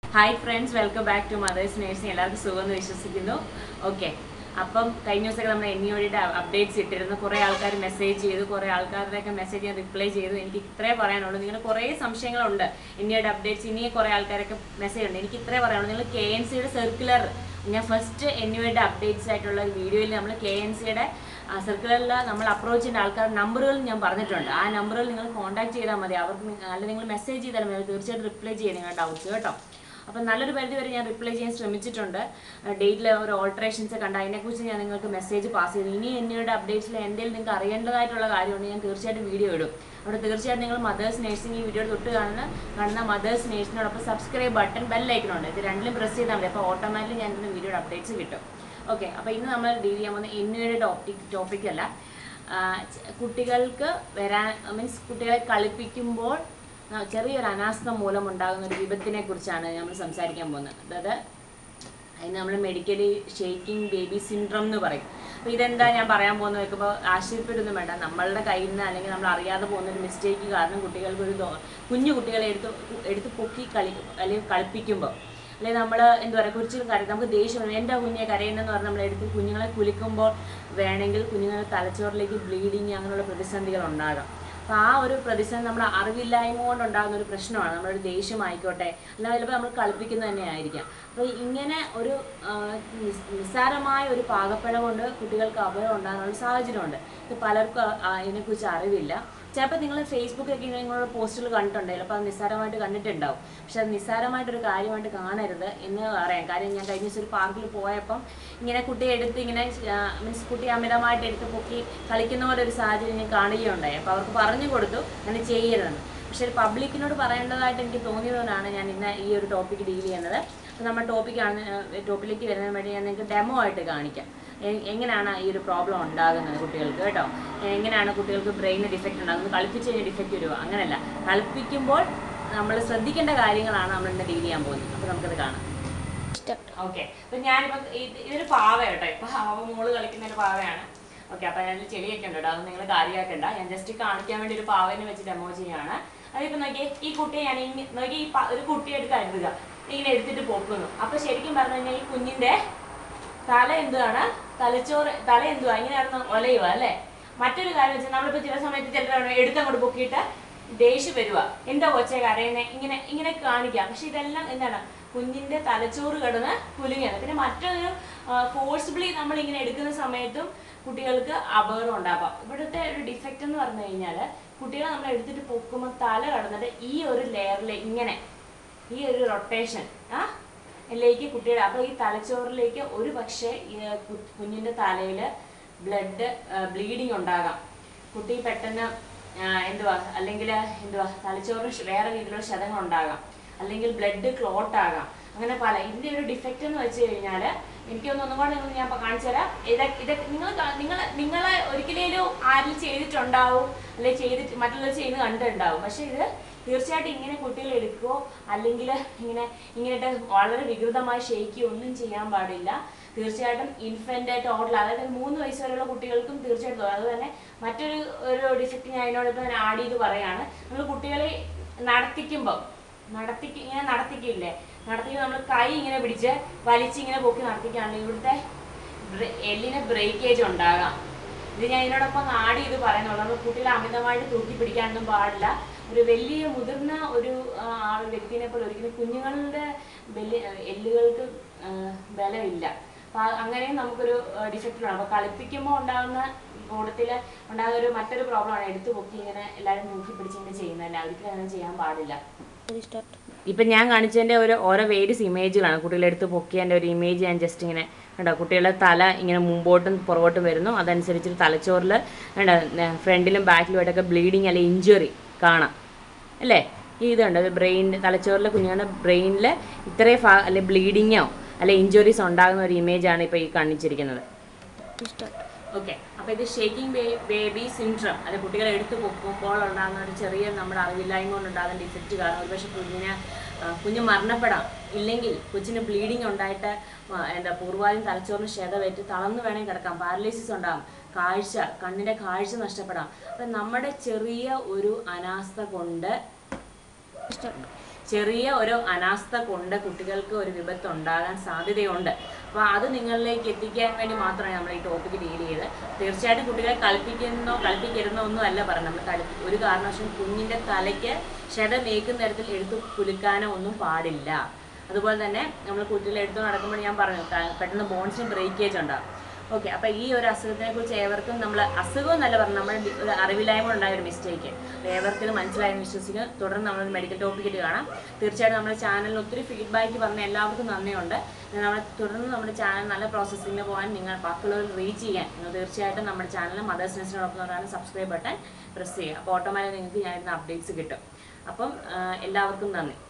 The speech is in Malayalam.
Hi friends welcome back to mother's nursing എല്ലാവർക്കും സുഖമെന്ന് വിശ്വസിക്കുന്നു ഓക്കെ അപ്പം കഴിഞ്ഞ ദിവസമൊക്കെ നമ്മൾ എൻ ഇയുടെ അപ്ഡേറ്റ്സ് ഇട്ടിരുന്നു കുറേ ആൾക്കാർ മെസ്സേജ് ചെയ്തു കുറേ ആൾക്കാരുടെയൊക്കെ മെസ്സേജ് ഞാൻ റിപ്ലൈ ചെയ്തു എനിക്ക് ഇത്രേ പറയാനുള്ളൂ നിങ്ങൾ കുറേ സംശയങ്ങളുണ്ട് എൻ ഇയുടെ അപ്ഡേറ്റ്സ് ഇനി കുറേ ആൾക്കാരൊക്കെ മെസ്സേജ് ഉണ്ട് എനിക്ക് ഇത്രേ പറയാനുള്ളൂ നിങ്ങൾ കെ എൻ സിയുടെ സർക്കുലർ ഞാൻ ഫസ്റ്റ് എൻ യുടെ അപ്ഡേറ്റ്സ് ആയിട്ടുള്ള ഒരു വീഡിയോയിൽ നമ്മൾ കെ എൻ സിയുടെ സർക്കുലറിൽ നമ്മൾ അപ്രോച്ച് ചെയ്യുന്ന ആൾക്കാരുടെ നമ്പറുകൾ ഞാൻ പറഞ്ഞിട്ടുണ്ട് ആ നമ്പറുകൾ നിങ്ങൾ കോൺടാക്ട് ചെയ്താൽ മതി അവർക്ക് നി- അല്ലെങ്കിൽ നിങ്ങൾ മെസ്സേജ് ചെയ്താൽ മതി തീർച്ചയായിട്ടും റിപ്ലൈ ചെയ്യും നിങ്ങളുടെ ഡൗട്ട്സ് കേട്ടോ അപ്പം നല്ലൊരു പരിധി വരെ ഞാൻ റിപ്ലൈ ചെയ്യാൻ ശ്രമിച്ചിട്ടുണ്ട് ഡേറ്റിൽ ഒരു ഓൾട്ടറേഷൻസ് കണ്ട അതിനെക്കുറിച്ച് ഞാൻ നിങ്ങൾക്ക് മെസ്സേജ് പാസ് ചെയ്തു ഇനി എന്നയുടെ അപ്ഡേറ്റ്സിൽ എന്തെങ്കിലും നിങ്ങൾക്ക് അറിയേണ്ടതായിട്ടുള്ള കാര്യമുണ്ട് ഞാൻ തീർച്ചയായിട്ടും വീഡിയോ ഇടും അവിടെ തീർച്ചയായിട്ടും നിങ്ങൾ മദേഴ്സ് നേഴ്സിംഗ് ഈ വീഡിയോ തൊട്ട് കാണുന്ന കാണുന്ന മദേഴ്സ് നേഴ്സിനോടൊപ്പം സബ്സ്ക്രൈബ് ബട്ടൺ ബെല്ലൈക്കണുണ്ട് ഇത് രണ്ടിലും പ്രസ് ചെയ്താൽ മതി അപ്പോൾ ഓട്ടോമാറ്റിക്കലി ഞാൻ ഇതിന് വീഡിയോയുടെ അപ്ഡേറ്റ്സ് കിട്ടും ഓക്കെ അപ്പോൾ ഇന്ന് നമ്മൾ ഡീൽ ചെയ്യാൻ പോകുന്ന എന്നയുടെ ടോപ്പിക് ടോപ്പിക് അല്ല ആ, ച- കുട്ടികൾക്ക് വരാൻ മീൻസ് കുട്ടികളെ കളിപ്പിക്കുമ്പോൾ ന- ചെറിയൊരു അനാസ്ഥ മൂലം ഉണ്ടാകുന്ന ഒരു വിപത്തിനെ കുറിച്ചാണ് നമ്മൾ സംസാരിക്കാൻ പോകുന്നത് അതായത് അതിന് നമ്മൾ മെഡിക്കലി ഷേക്കിംഗ് ബേബി സിൻഡ്രം എന്ന് പറയും അപ്പോൾ ഇതെന്താ ഞാൻ പറയാൻ പോകുന്നത് വെക്കുമ്പോൾ ആശ്ചര്യപ്പെടുന്നു വേണ്ട നമ്മളുടെ കയ്യിൽ നിന്ന് അല്ലെങ്കിൽ നമ്മൾ അറിയാതെ പോകുന്ന ഒരു മിസ്റ്റേക്ക് കാരണം കുട്ടികൾക്ക് ഒരു ദോ- കുഞ്ഞു കുട്ടികളെ എടുത്ത് എടുത്ത് പൊക്കി കളി അല്ലെങ്കിൽ കളിപ്പിക്കുമ്പോൾ അല്ലെങ്കിൽ നമ്മൾ എന്താ പറയുക കുറിച്ച് കരയും നമുക്ക് ദേഷ്യം വരും. എൻ്റെ കുഞ്ഞെ കരയുന്നെന്ന് പറഞ്ഞാൽ നമ്മൾ എടുത്ത് കുഞ്ഞുങ്ങളെ കുലിക്കുമ്പോൾ വേണമെങ്കിൽ കുഞ്ഞുങ്ങളുടെ തലച്ചോറിലേക്ക് ബ്ലീഡിങ് അങ്ങനെയുള്ള പ്രതിസന്ധികൾ ഉണ്ടാകാം അപ്പോൾ ആ ഒരു പ്രതിസന്ധി നമ്മൾ അറിവില്ലായ്മ കൊണ്ട് ഉണ്ടാകുന്ന ഒരു പ്രശ്നമാണ് നമ്മളൊരു ദേഷ്യമായിക്കോട്ടെ അല്ലെങ്കിൽ ചിലപ്പോൾ നമ്മൾ കളിപ്പിക്കുന്നത് തന്നെ ആയിരിക്കാം അപ്പോൾ ഇങ്ങനെ ഒരു ആ, നിസ്- നിസ്സാരമായ ഒരു പാകപ്പിഴ കൊണ്ട് കുട്ടികൾക്ക് അപകടം ഉണ്ടാകാനുള്ള സാഹചര്യമുണ്ട് ഇത് പലർക്കും ആ- അതിനെക്കുറിച്ച് അറിവില്ല ചിലപ്പോൾ നിങ്ങൾ ഫേസ്ബുക്കിലൊക്കെ ഇങ്ങനെ നിങ്ങളുടെ പോസ്റ്റുകൾ കണ്ടിട്ടുണ്ട് ചിലപ്പോൾ അത് നിസ്സാരമായിട്ട് കണ്ടിട്ടുണ്ടാവും പക്ഷെ അത് നിസ്സാരമായിട്ടൊരു കാര്യമായിട്ട് കാണരുത് എന്ന് പറയാം കാര്യം ഞാൻ കഴിഞ്ഞ ദിവസം ഒരു പാർക്കിൽ പോയപ്പം ഇങ്ങനെ കുട്ടിയെ എടുത്ത് ഇങ്ങനെ മീൻസ് കുട്ടി അമിതമായിട്ട് എടുത്ത് പൊക്കി കളിക്കുന്ന പോലെ ഒരു സാഹചര്യം ഞാൻ കാണുകയുണ്ടായി അപ്പോൾ അവർക്ക് പറഞ്ഞു കൊടുത്തു അങ്ങനെ ചെയ്യരുതെന്ന് പക്ഷേ ഒരു പബ്ലിക്കിനോട് പറയേണ്ടതായിട്ട് എനിക്ക് തോന്നിയതുകൊണ്ടാണ് ഞാൻ ഇന്ന് ഈ ഒരു ടോപ്പിക്ക് ഡീൽ ചെയ്യുന്നത് അപ്പോൾ നമ്മുടെ ടോപ്പിക്കാണ് ടോപ്പിലേക്ക് വരുന്നതിന് വേണ്ടി ഞാൻ നിങ്ങൾക്ക് ഡെമോ ആയിട്ട് കാണിക്കാം എ- എങ്ങനെയാണ് ഈ ഒരു പ്രോബ്ലം ഉണ്ടാകുന്നത് കുട്ടികൾക്ക് കേട്ടോ എങ്ങനെയാണ് കുട്ടികൾക്ക് ബ്രെയിന് ഡിഫക്റ്റ് ഉണ്ടാകുന്നത് കളിപ്പിച്ച് കഴിഞ്ഞാൽ ഡിഫക്റ്റ് വരുമോ അങ്ങനെയല്ല കളിപ്പിക്കുമ്പോൾ നമ്മൾ ശ്രദ്ധിക്കേണ്ട കാര്യങ്ങളാണ് നമ്മൾ ഇന്ന് ഡീൽ ചെയ്യാൻ പോകുന്നത് അപ്പോൾ നമുക്കത് കാണാം ഓക്കെ അപ്പൊ ഞാനിപ്പോ ഇത് ഇതൊരു പാവ കേട്ടോ ഇപ്പൊ പാവ മോള് കളിക്കുന്ന ഒരു പാവയാണ് ഓക്കെ അപ്പൊ അതിൽ ചെളിയൊക്കെ ഉണ്ട് കേട്ടോ അത് നിങ്ങൾ കാര്യമാക്കണ്ട ഞാൻ ജസ്റ്റ് കാണിക്കാൻ വേണ്ടി ഒരു പാവനെ വെച്ച് ഡെമോ ചെയ്യാണ് അതിപ്പോ നോക്കിയേ ഈ കുട്ടിയെ ഞാൻ ഇങ്ങ നോക്കി ഈ പ- ഒരു കുട്ടിയെടുത്ത് കരുതുക ഇങ്ങനെ എടുത്തിട്ട് പൊക്കുന്നു അപ്പൊ ശരിക്കും പറഞ്ഞു കഴിഞ്ഞാൽ ഈ കുഞ്ഞിന്റെ തല എന്തുവാണ് തലച്ചോറ് തല എന്തുവാ ഇങ്ങനെയായിരുന്നു ഒലയുക അല്ലേ മറ്റൊരു കാര്യം വെച്ചാൽ നമ്മളിപ്പോ ചില സമയത്ത് ചിലർ എടുത്തങ്ങോട്ട് പൊക്കിയിട്ട് ദേഷ്യം വരുക എന്താ കൊച്ചെ കരയുന്നേ ഇങ്ങനെ ഇങ്ങനെ കാണിക്കാം പക്ഷെ ഇതെല്ലാം എന്താണ് കുഞ്ഞിന്റെ തലച്ചോറ് കിടന്ന് കുലുങ്ങിയാണ് പിന്നെ മറ്റൊരു ഫോഴ്സിബിളി നമ്മൾ ഇങ്ങനെ എടുക്കുന്ന സമയത്തും കുട്ടികൾക്ക് അപകടം ഉണ്ടാവാം ഇവിടുത്തെ ഒരു ഡിഫക്റ്റ് എന്ന് പറഞ്ഞു കഴിഞ്ഞാൽ കുട്ടികളെ നമ്മൾ എടുത്തിട്ട് പൊക്കുമ്പോൾ തല കടന്നിട്ട് ഈ ഒരു ലെയറിൽ ഇങ്ങനെ ഈ ഒരു റൊട്ടേഷൻ ആ ലേക്ക് കുട്ടിയുടെ അപ്പോൾ ഈ തലച്ചോറിലേക്ക് ഒരു പക്ഷേ ഈ കു- കുഞ്ഞിന്റെ തലയിൽ ബ്ലഡ് ബ്ലീഡിങ് ഉണ്ടാകാം കുട്ടി പെട്ടെന്ന് ആ, എന്തുവാ അല്ലെങ്കിൽ എന്തുവാ തലച്ചോറിന് ഷ് വേറെ രീതിയിലുള്ള ക്ഷതങ്ങൾ ഉണ്ടാകാം അല്ലെങ്കിൽ ബ്ലഡ് ക്ലോട്ട് ആകാം അങ്ങനെ പല ഇതിന്റെ ഒരു ഡിഫക്റ്റ് എന്ന് വെച്ച് കഴിഞ്ഞാൽ എനിക്കൊന്ന് ഒന്നും കൂടെ നിങ്ങൾ ഞാൻ ഇപ്പൊ കാണിച്ചു തരാം ഇത് ഇത് നിങ്ങൾ നിങ്ങൾ നിങ്ങളെ ഒരിക്കലും ആരിൽ ചെയ്തിട്ടുണ്ടാവും അല്ലെങ്കിൽ ചെയ്തിട്ട് മറ്റുള്ളവർ ചെയ്യുന്നത് കണ്ടിട്ടുണ്ടാവും പക്ഷെ ഇത് തീർച്ചയായിട്ടും ഇങ്ങനെ കുട്ടികൾ എടുക്കുകയോ അല്ലെങ്കിൽ ഇങ്ങനെ ഇങ്ങനെയിട്ട് വളരെ വികൃതമായി ഷെയ്ക്കുകയോ ഒന്നും ചെയ്യാൻ പാടില്ല തീർച്ചയായിട്ടും ഇൻഫന്റ് ടോട്ടൽ അതായത് മൂന്ന് വയസ്സ് വരെയുള്ള കുട്ടികൾക്കും തീർച്ചയായിട്ടും തോന്നും. അതുപോലെ തന്നെ മറ്റൊരു ഒരു ഡിഫക്റ്റ് ഞാൻ അതിനോടൊപ്പം ഞാൻ ആഡ് ചെയ്ത് പറയാണ് നമ്മൾ കുട്ടികളെ നടത്തിക്കുമ്പോൾ നടത്തിക്ക് ഇങ്ങനെ നടത്തിക്കില്ലേ നടത്തിക്കുമ്പോൾ നമ്മൾ കൈ ഇങ്ങനെ പിടിച്ച് വലിച്ച് ഇങ്ങനെ പൊക്കി നടത്തിക്കുകയാണെങ്കിൽ ഇവിടുത്തെ ബ്രെ- എല്ലിന് ബ്രേക്കേജ് ഉണ്ടാകാം ഇത് ഞാൻ ഇതിനോടൊപ്പം ആഡ് ചെയ്ത് പറയുന്നുള്ളൂ നമ്മൾ കുട്ടികളെ അമിതമായിട്ട് തൂക്കി പിടിക്കാനൊന്നും പാടില്ല ഒരു വലിയ മുതിർന്ന ഒരു ആ, ആൾ വ്യക്തിനെ പോലെ ഒരിക്കലും കുഞ്ഞുങ്ങളുടെ വലിയ എല്ലുകൾക്ക് ആ, ബലമില്ല അപ്പൊ ആ- അങ്ങനെയും നമുക്കൊരു ഡിഫക്റ്റ് ആണ് അപ്പൊ കളിപ്പിക്കുമ്പോൾ ഉണ്ടാകുന്ന കൂട്ടത്തിൽ ഉണ്ടാകുന്ന ഒരു മറ്റൊരു പ്രോബ്ലമാണ് എടുത്തു പൊക്കി ഇങ്ങനെ എല്ലാവരും തൂക്കി പിടിച്ചിങ്ങനെ ചെയ്യുന്നതല്ല ഒരിക്കലും അങ്ങനെ ചെയ്യാൻ പാടില്ല ഇപ്പം ഞാൻ കാണിച്ചതിൻ്റെ ഒരു ഓരോ വേരിയസ് ഇമേജുകളാണ് കുട്ടികളെടുത്ത് പൊക്കിയതിൻ്റെ ഒരു ഇമേജ് ഞാൻ ജസ്റ്റ് ഇങ്ങനെ കണ്ടോ കുട്ടികളുടെ തല ഇങ്ങനെ മുമ്പോട്ടും പുറകോട്ടും വരുന്നു അതനുസരിച്ച് തലച്ചോറിൽ കണ്ടോ ഫ്രണ്ടിലും ബാക്കിലുമായിട്ടൊക്കെ ബ്ലീഡിങ് അല്ലെങ്കിൽ ഇഞ്ചുറി കാണാം അല്ലേ ഈ ഇതുണ്ട് ബ്രെയിൻ തലച്ചോറിലെ കുഞ്ഞുങ്ങളുടെ ബ്രെയിനിൽ ഇത്രയും ഭാ അല്ലെ ബ്ലീഡിങ്ങോ അല്ലെ ഇഞ്ചുറീസ് ഉണ്ടാകുന്ന ഒരു ഇമേജാണ് ഇപ്പോൾ ഈ കാണിച്ചിരിക്കുന്നത് ഓക്കെ അപ്പോൾ ഇത് ഷേക്കിംഗ് ബേബി സിൻഡ്രം അത് കുട്ടികളെ എടുത്ത് പൊക്കുമ്പോൾ ഉണ്ടാകുന്ന ഒരു ചെറിയ നമ്മുടെ അറിവില്ലായ്മ കൊണ്ടുണ്ടാകുന്ന ഡിഫക്റ്റ് കാരണം ഒരുപക്ഷെ കുഞ്ഞിനെ ആ, കുഞ്ഞ് മരണപ്പെടാം ഇല്ലെങ്കിൽ കൊച്ചിന് ബ്ലീഡിങ് ഉണ്ടായിട്ട് ആ, എന്താ പൂർവ്വായും തലച്ചോറിന് ക്ഷതമേറ്റ് തളർന്നു വേണമെങ്കിൽ കിടക്കാം പാരലൈസിസ് ഉണ്ടാകും കാഴ്ച കണ്ണിൻ്റെ കാഴ്ച നഷ്ടപ്പെടാം അപ്പം നമ്മുടെ ചെറിയ ഒരു അനാസ്ഥ കൊണ്ട് ചെറിയ ഒരു അനാസ്ഥ കൊണ്ട് കുട്ടികൾക്ക് ഒരു വിപത്ത് ഉണ്ടാകാൻ സാധ്യതയുണ്ട് അപ്പോൾ അത് നിങ്ങളിലേക്ക് എത്തിക്കാൻ വേണ്ടി മാത്രമാണ് നമ്മൾ ഈ ടോപ്പിക്ക് ഡീൽ ചെയ്ത് തീർച്ചയായിട്ടും കുട്ടികളെ കളിപ്പിക്കുന്നോ കളിപ്പിക്കരുന്നോ ഒന്നും അല്ല പറയുന്നത് നമ്മൾ കളി ഒരു കാരണവശാലും കുഞ്ഞിൻ്റെ തലയ്ക്ക് ക്ഷതമേക്കുന്ന തരത്തിൽ എടുത്ത് കുലുക്കാനോ ഒന്നും പാടില്ല അതുപോലെ തന്നെ നമ്മൾ കുട്ടികളെ എടുത്തു നടക്കുമ്പോൾ ഞാൻ പറഞ്ഞു ക- പെട്ടെന്ന് ബോൺസിന് ബ്രേക്കേജ് ഉണ്ടാകും ഓക്കെ അപ്പോൾ ഈ ഒരു അസുഖത്തിനെ കുറിച്ച് ഏവർക്കും നമ്മൾ അസുഖം എന്നല്ല പറഞ്ഞു നമ്മുടെ ഡി- ഒരു അറിവില്ലായ്മ ഉണ്ടായ ഒരു മിസ്റ്റേക്ക് ഏവർക്കും ഇത് മനസ്സിലായെന്ന് വിശ്വസിക്കുന്നു തുടർന്ന് നമ്മൾ മെഡിക്കൽ ടോപ്പിക്കിൽ കാണാം തീർച്ചയായിട്ടും നമ്മുടെ ചാനലിൽ ഒത്തിരി ഫീഡ്ബാക്ക് പറഞ്ഞ എല്ലാവർക്കും നന്ദിയുണ്ട് പിന്നെ നമ്മൾ തുടർന്ന് നമ്മുടെ ചാനൽ നല്ല പ്രോസസ്സിങ്ങിന് പോകാൻ നിങ്ങൾ ബാക്കിയുള്ളവർ റീച്ച് ചെയ്യാൻ നിങ്ങൾ തീർച്ചയായിട്ടും നമ്മുടെ ചാനൽ മദേഴ്സ് നെസിനോടൊപ്പം പറഞ്ഞാൽ സബ്സ്ക്രൈബ് ബട്ടൺ പ്രസ് ചെയ്യുക അപ്പോൾ ഓട്ടോമാറ്റിക് നിങ്ങൾക്ക് ഞാൻ ഇന്ന് അപ്ഡേറ്റ്സ് കിട്ടും അപ്പം ആ, എല്ലാവർക്കും നന്ദി